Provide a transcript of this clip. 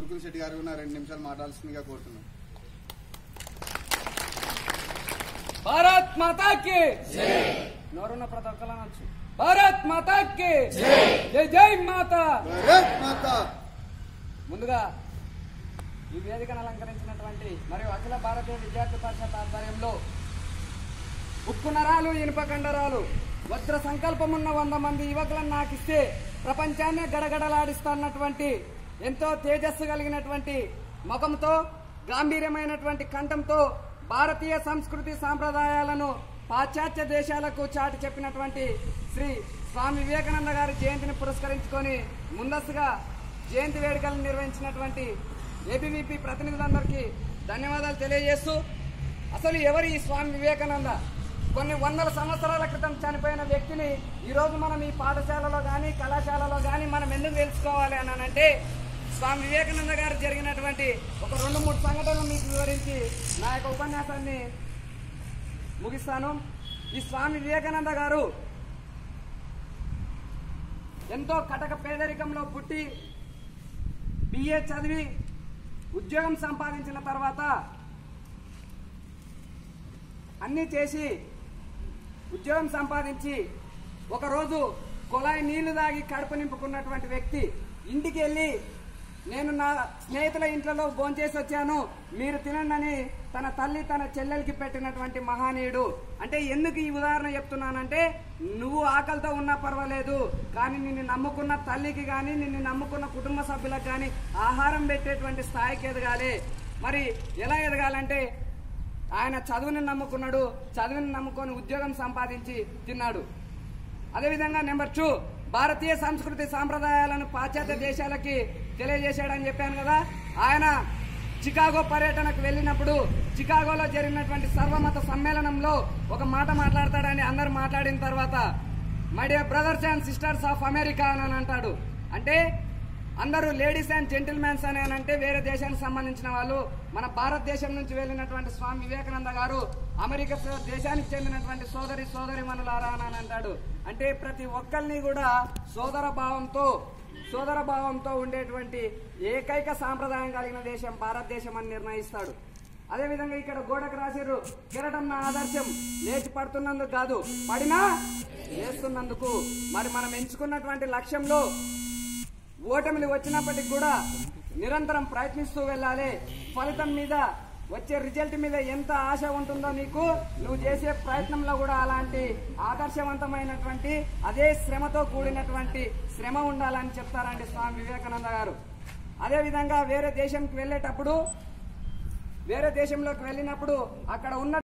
ముకుల్ శెట్టి గారు నా రెండు నిమిషాలు మాట్లాడాల్సిందిగా కోరుతున్నాను భారత్ మాతాకి నోరున్న ప్రతి ఒక్కలా అనొచ్చు భారత్ మాతాకి జై జై మాత భారత్ మాతా ముందుగా ఈ వేదికను అలంకరించినటువంటి మరియు అఖిల భారతీయ విద్యార్థి పరిషత్ ఆధ్వర్యంలో ఉక్కు నరాలు ఇనుప కండరాలు వజ్ర సంకల్పమున్న వంద మంది యువకులను నాకిస్తే ప్రపంచాన్నే గడగడలాడిస్తున్నటువంటి ఎంతో తేజస్సు కలిగినటువంటి ముఖంతో గాంభీర్యమైనటువంటి కంఠంతో భారతీయ సంస్కృతి సాంప్రదాయాలను పాశ్చాత్య దేశాలకు చాటి చెప్పినటువంటి శ్రీ స్వామి వివేకానంద గారి జయంతిని పురస్కరించుకొని ముందస్తుగా జయంతి వేడుకలను నిర్వహించినటువంటి ఏబీవీపీ ప్రతినిధులందరికీ ధన్యవాదాలు తెలియజేస్తూ అసలు ఎవరు ఈ స్వామి వివేకానంద కొన్ని వందల సంవత్సరాల క్రితం చనిపోయిన వ్యక్తిని ఈ రోజు మనం ఈ పాఠశాలలో కానీ కళాశాలలో కానీ మనం ఎందుకు తెలుసుకోవాలి అని అంటే స్వామి వివేకానంద గారు జరిగినటువంటి ఒక రెండు మూడు సంఘటనలు మీకు వివరించి నా యొక్క ఉపన్యాసాన్ని ముగిస్తాను ఈ స్వామి వివేకానంద గారు ఎంతో కటక పేదరికంలో పుట్టి బిఏ చదివి ఉద్యోగం సంపాదించిన తర్వాత అన్నీ చేసి ఉద్యోగం సంపాదించి ఒకరోజు కుళాయి నీళ్లు తాగి కడుపు నింపుకున్నటువంటి వ్యక్తి ఇంటికి వెళ్ళి నేను నా స్నేహితుల ఇంట్లో భోంచేసి వచ్చాను మీరు తినండి అని తన తల్లి తన చెల్లెలకి పెట్టినటువంటి మహానీయుడు అంటే ఎందుకు ఈ ఉదాహరణ చెప్తున్నానంటే నువ్వు ఆకలితో ఉన్నా పర్వాలేదు కానీ నిన్ను నమ్ముకున్న తల్లికి కానీ నిన్ను నమ్ముకున్న కుటుంబ సభ్యులకు కానీ ఆహారం పెట్టేటువంటి స్థాయికి ఎదగాలి మరి ఎలా ఎదగాలంటే ఆయన చదువుని నమ్ముకున్నాడు చదువుని నమ్ముకొని ఉద్యోగం సంపాదించి తిన్నాడు అదేవిధంగా నెంబర్ టూ భారతీయ సంస్కృతి సాంప్రదాయాలను పాశ్చాత్య దేశాలకి తెలియజేశాడని చెప్పాను కదా ఆయన చికాగో పర్యటనకు వెళ్ళినప్పుడు చికాగోలో జరిగినటువంటి సర్వమత సమ్మేళనంలో ఒక మాట మాట్లాడతాడని అందరు మాట్లాడిన తర్వాత my dear brothers and sisters of America అని అంటాడు అంటే అందరూ లేడీస్ అండ్ జెంటిల్మెన్స్ అని అని అంటే వేరే దేశానికి సంబంధించిన వాళ్ళు మన భారతదేశం నుంచి వెళ్ళినటువంటి స్వామి వివేకానంద గారు అమెరికా స- దేశానికి చెందినటువంటి సోదరి సోదరి మనులారా అని అంటాడు అంటే ప్రతి ఒక్కరిని కూడా సోదర భావంతో సోదర భావంతో ఉండేటువంటి ఏకైక సాంప్రదాయం కలిగిన దేశం భారతదేశం అని నిర్ణయిస్తాడు అదేవిధంగా ఇక్కడ గోడకు రాసిర్రు కిరటం నా ఆదర్శం లేచి పడుతున్నందుకు కాదు పడినా లేస్తున్నందుకు మరి మనం ఎంచుకున్నటువంటి లక్ష్యంలో ఓటమిలు వచ్చినప్పటికి కూడా నిరంతరం ప్రయత్నిస్తూ వెళ్ళాలి ఫలితం మీద వచ్చే రిజల్ట్ మీద ఎంత ఆశ ఉంటుందో నీకు నువ్వు చేసే ప్రయత్నంలో కూడా అలాంటి ఆదర్శవంతమైనటువంటి అదే శ్రమతో కూడినటువంటి శ్రమ ఉండాలని చెప్తారండి స్వామి వివేకానంద గారు అదే విధంగా వేరే దేశంకి వెళ్ళేటప్పుడు వేరే దేశంలోకి వెళ్ళినప్పుడు అక్కడ ఉన్న